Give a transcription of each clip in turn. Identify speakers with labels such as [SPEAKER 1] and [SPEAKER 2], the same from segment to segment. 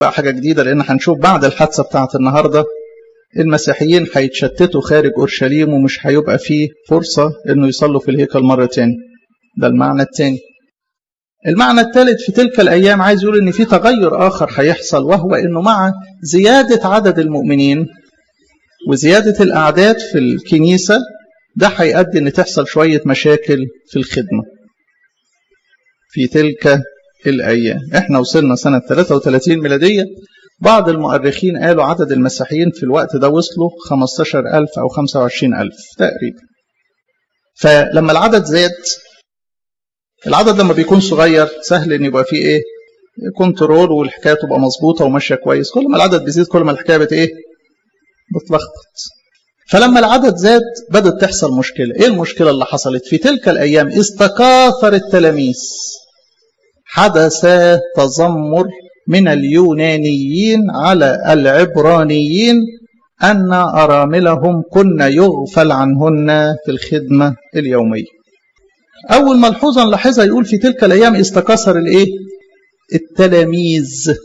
[SPEAKER 1] بقى حاجة جديدة لأن هنشوف بعد الحادثة بتاعت النهاردة المسيحيين هيتشتتوا خارج أورشليم ومش هيبقى فيه فرصة إنه يصلوا في الهيكل مرة تاني ده المعنى التاني المعنى الثالث في تلك الأيام عايز يقول إن في تغير آخر هيحصل وهو إنه مع زيادة عدد المؤمنين وزيادة الأعداد في الكنيسة ده هيؤدي إن تحصل شوية مشاكل في الخدمة في تلك الأيام إحنا وصلنا سنة 33 ميلادية بعض المؤرخين قالوا عدد المسيحيين في الوقت ده وصلوا 15000 أو 25000 تقريبا فلما العدد زاد العدد لما بيكون صغير سهل ان يبقى فيه ايه كنترول والحكايه تبقى مظبوطه وماشيه كويس كل ما العدد بيزيد كل ما الحكايه بت ايه بتلخبط فلما العدد زاد بدات تحصل مشكله ايه المشكله اللي حصلت في تلك الايام استكاثر التلاميذ حدث تذمر من اليونانيين على العبرانيين ان اراملهم كن يغفل عنهن في الخدمه اليوميه أول ملحوظة نلاحظها يقول في تلك الأيام استكثر الإيه؟ التلاميذ.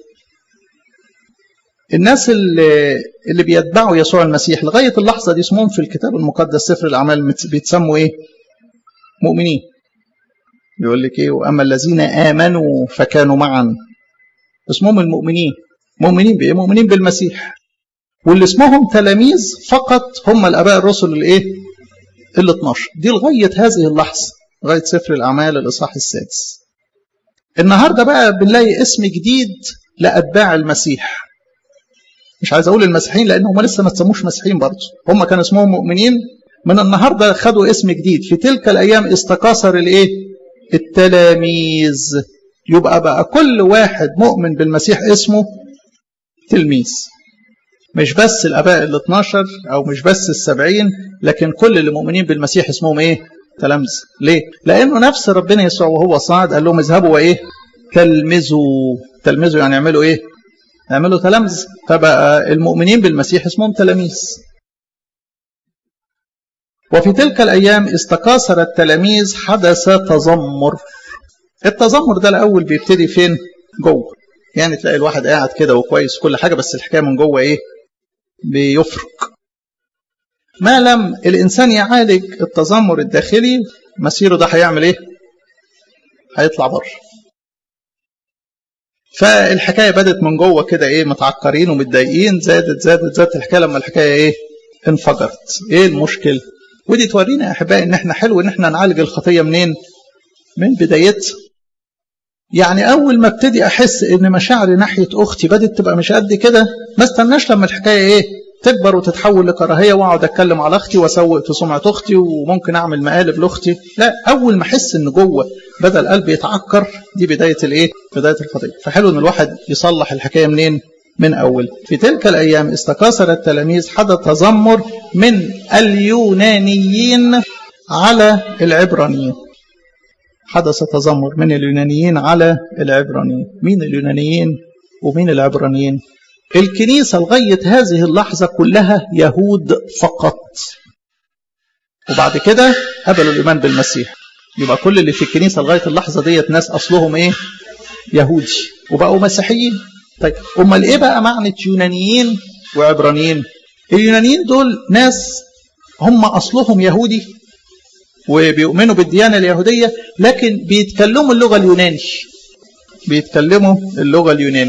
[SPEAKER 1] الناس اللي, اللي بيتبعوا يسوع المسيح لغاية اللحظة دي اسمهم في الكتاب المقدس سفر الأعمال بيتسموا إيه؟ مؤمنين. يقول لك إيه؟ وأما الذين آمنوا فكانوا معا. اسمهم المؤمنين. مؤمنين بإيه؟ مؤمنين بالمسيح. واللي اسمهم تلاميذ فقط هم الآباء الرسل الإيه؟ ال 12 دي لغاية هذه اللحظة لغاية سفر الأعمال الإصحاح السادس النهاردة بقى بنلاقي اسم جديد لأتباع المسيح مش عايز أقول المسيحيين لأن هم لسه ما تسموش مسيحيين برضه هم كان اسمهم مؤمنين من النهاردة خدوا اسم جديد في تلك الأيام استكاثر الإيه التلاميذ يبقى بقى كل واحد مؤمن بالمسيح اسمه تلميذ مش بس الآباء ال 12 أو مش بس السبعين لكن كل اللي مؤمنين بالمسيح اسمهم إيه؟ تلامذة ليه؟ لأنه نفس ربنا يسوع وهو صاعد قال لهم اذهبوا وإيه؟ تلمذوا تلمذوا يعني اعملوا إيه؟ اعملوا تلامذة فبقى المؤمنين بالمسيح اسمهم تلاميذ وفي تلك الأيام استكاثر التلاميذ حدث تذمر التذمر ده الأول بيبتدي فين؟ جوه يعني تلاقي الواحد قاعد كده وكويس كل حاجة بس الحكاية من جوه إيه؟ بيفرق ما لم الإنسان يعالج التذمر الداخلي مسيره ده هيعمل إيه؟ هيطلع بره. فالحكاية بدت من جوه كده إيه متعكرين ومتضايقين زادت زادت زادت الحكاية لما الحكاية إيه؟ انفجرت. إيه المشكلة؟ ودي تورينا يا أحبائي إن إحنا حلو إن إحنا نعالج الخطية منين؟ من بدايتها. يعني أول ما ابتدي أحس إن مشاعري ناحية أختي بدت تبقى مش قد كده ما استناش لما الحكاية إيه؟ تكبر وتتحول لكراهيه واقعد اتكلم على اختي واسوق في سمعه اختي وممكن اعمل مقالب لاختي لا اول ما احس ان جوه بدا القلب يتعكر دي بدايه الايه بدايه الخطيه فحلو ان الواحد يصلح الحكايه منين من اول في تلك الايام استكاثر التلاميذ حدث تذمر من اليونانيين على العبرانيين حدث تذمر من اليونانيين على العبرانيين مين اليونانيين ومين العبرانيين الكنيسة لغاية هذه اللحظة كلها يهود فقط وبعد كده قبلوا الإيمان بالمسيح يبقى كل اللي في الكنيسة لغاية اللحظة ديت ناس أصلهم إيه يهودي وبقوا مسيحيين طيب أمال إيه بقى معنى يونانيين وعبرانيين اليونانيين دول ناس هم أصلهم يهودي وبيؤمنوا بالديانة اليهودية لكن بيتكلموا اللغة اليوناني بيتكلموا اللغة اليوناني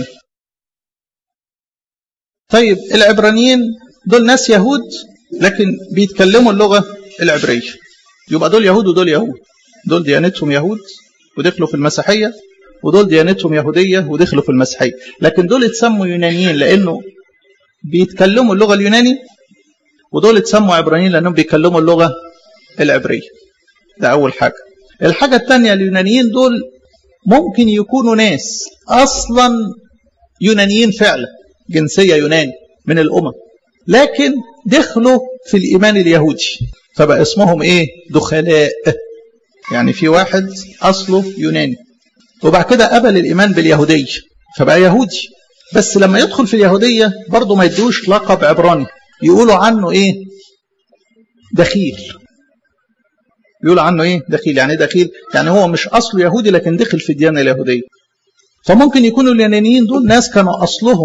[SPEAKER 1] طيب العبرانيين دول ناس يهود لكن بيتكلموا اللغة العبرية يبقى دول يهود ودول يهود دول ديانتهم يهود ودخلوا في المسيحية ودول ديانتهم يهودية ودخلوا في المسيحية لكن دول اتسموا يونانيين لأنه بيتكلموا اللغة اليوناني ودول اتسموا عبرانيين لأنهم بيتكلموا اللغة العبرية ده أول حاجة الحاجة الثانية اليونانيين دول ممكن يكونوا ناس أصلا يونانيين فعلا جنسية يوناني من الأمم لكن دخلوا في الإيمان اليهودي فبقى اسمهم إيه دخلاء يعني في واحد أصله يوناني وبعد كده قبل الإيمان باليهودية فبقى يهودي بس لما يدخل في اليهودية برضه ما يدوش لقب عبراني يقولوا عنه إيه دخيل يقولوا عنه إيه دخيل يعني إيه دخيل يعني هو مش أصله يهودي لكن دخل في الديانة اليهودية فممكن يكونوا اليونانيين دول ناس كانوا اصلهم